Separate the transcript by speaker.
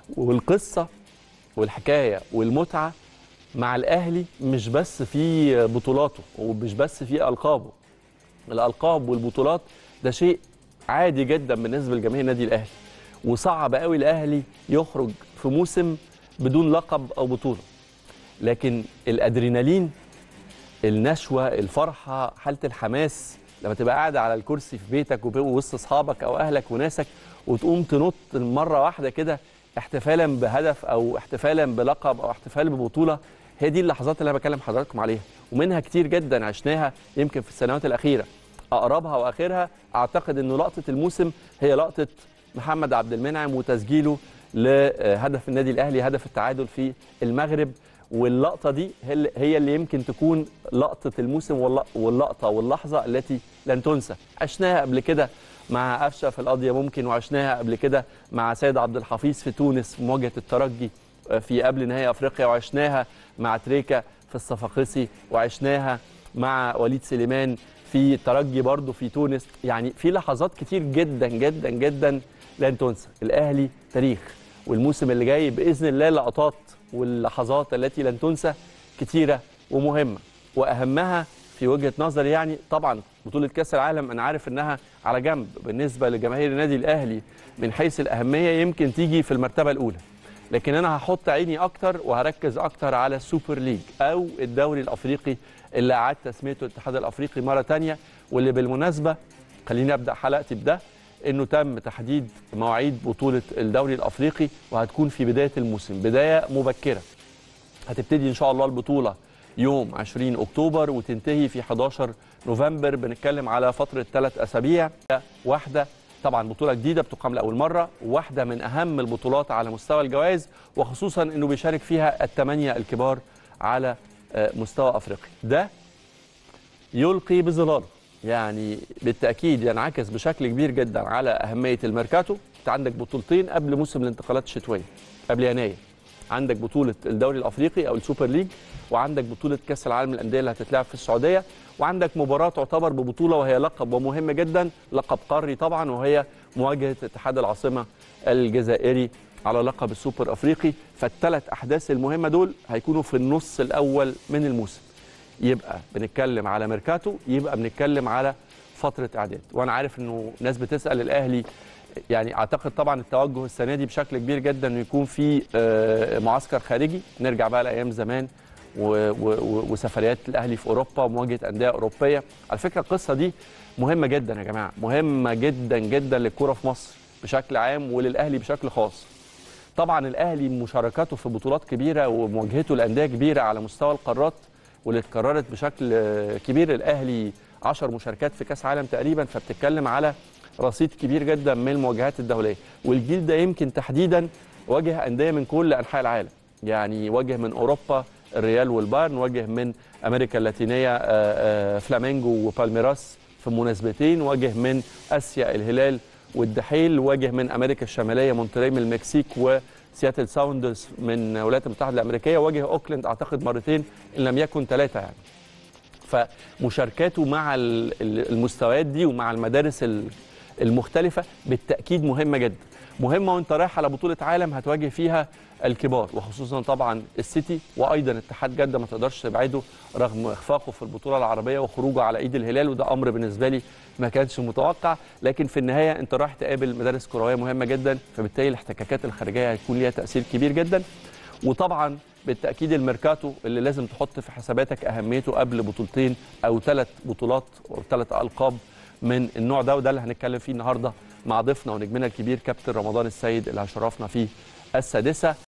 Speaker 1: والقصه والحكايه والمتعه مع الاهلي مش بس في بطولاته ومش بس في القابه الالقاب والبطولات ده شيء عادي جدا بالنسبه لجماهير النادي الاهلي وصعب قوي الاهلي يخرج في موسم بدون لقب او بطوله لكن الادرينالين النشوه الفرحه حاله الحماس لما تبقى قاعد على الكرسي في بيتك ووسط اصحابك او اهلك وناسك وتقوم تنط مره واحده كده احتفالا بهدف او احتفالا بلقب او احتفال ببطوله هي دي اللحظات اللي انا بكلم حضراتكم عليها ومنها كتير جدا عشناها يمكن في السنوات الاخيره اقربها واخرها اعتقد انه لقطه الموسم هي لقطه محمد عبد المنعم وتسجيله لهدف النادي الاهلي هدف التعادل في المغرب واللقطه دي هي اللي يمكن تكون لقطه الموسم واللقطه واللحظه التي لن تنسى عشناها قبل كده مع قفشه في القضيه ممكن وعشناها قبل كده مع سيد عبد الحفيظ في تونس في مواجهه الترجي في قبل نهائي افريقيا وعشناها مع تريكا في الصفاقسي وعشناها مع وليد سليمان في الترجي برضه في تونس يعني في لحظات كتير جدا جدا جدا لن تنسى الاهلي تاريخ والموسم اللي جاي باذن الله لقطات واللحظات التي لن تنسى كتيره ومهمه واهمها في وجهه نظري يعني طبعا بطوله كاس العالم انا عارف انها على جنب بالنسبه لجماهير النادي الاهلي من حيث الاهميه يمكن تيجي في المرتبه الاولى لكن انا هحط عيني اكتر وهركز اكتر على السوبر ليج او الدوري الافريقي اللي اعاد تسميته الاتحاد الافريقي مره ثانيه واللي بالمناسبه خليني ابدا حلقتي بده انه تم تحديد مواعيد بطوله الدوري الافريقي وهتكون في بدايه الموسم بدايه مبكره هتبتدي ان شاء الله البطوله يوم 20 اكتوبر وتنتهي في 11 نوفمبر بنتكلم على فتره ثلاث اسابيع واحده طبعا بطوله جديده بتقام لاول مره واحده من اهم البطولات على مستوى الجوائز وخصوصا انه بيشارك فيها الثمانيه الكبار على مستوى افريقيا ده يلقي بظلاله يعني بالتاكيد ينعكس بشكل كبير جدا على اهميه الميركاتو انت عندك بطولتين قبل موسم الانتقالات الشتويه قبل يناير عندك بطوله الدوري الافريقي او السوبر ليج وعندك بطوله كاس العالم للانديه اللي هتتلعب في السعوديه وعندك مباراه تعتبر ببطوله وهي لقب ومهم جدا لقب قاري طبعا وهي مواجهه اتحاد العاصمه الجزائري على لقب السوبر افريقي فالثلاث احداث المهمه دول هيكونوا في النص الاول من الموسم يبقى بنتكلم على ميركاتو يبقى بنتكلم على فتره اعداد وانا عارف انه ناس بتسال الاهلي يعني اعتقد طبعا التوجه السنه دي بشكل كبير جدا انه يكون في معسكر خارجي نرجع بقى لايام زمان وسفريات الاهلي في اوروبا ومواجهه انديه اوروبيه على فكره القصه دي مهمه جدا يا جماعه مهمه جدا جدا للكره في مصر بشكل عام وللاهلي بشكل خاص طبعا الاهلي مشاركاته في بطولات كبيره ومواجهته لانديه كبيره على مستوى القارات واللي اتكررت بشكل كبير الاهلي 10 مشاركات في كاس عالم تقريبا فبتتكلم على رصيد كبير جدا من المواجهات الدوليه والجيل ده يمكن تحديدا واجه انديه من كل انحاء العالم يعني واجه من اوروبا الريال والبايرن واجه من امريكا اللاتينيه فلامينجو وبالميراس في مناسبتين واجه من اسيا الهلال والدحيل واجه من امريكا الشماليه مونتري من المكسيك وسياتل ساوندرز من الولايات المتحده الامريكيه واجه اوكلاند اعتقد مرتين ان لم يكن ثلاثه يعني فمشاركاته مع المستويات دي ومع المدارس المختلفه بالتاكيد مهمه جدا مهمه وانت رايح على بطوله عالم هتواجه فيها الكبار وخصوصا طبعا السيتي وايضا اتحاد جده ما تقدرش تبعده رغم اخفاقه في البطوله العربيه وخروجه على ايد الهلال وده امر بالنسبه لي ما كانش متوقع لكن في النهايه انت رايح تقابل مدارس كرويه مهمه جدا فبالتالي الاحتكاكات الخارجيه هيكون ليها تاثير كبير جدا وطبعا بالتاكيد الميركاتو اللي لازم تحط في حساباتك اهميته قبل بطولتين او ثلاث بطولات او ثلاث القاب من النوع ده وده اللي هنتكلم فيه النهارده مع ضيفنا ونجمنا الكبير كابتن رمضان السيد اللي هشرفنا فيه السادسه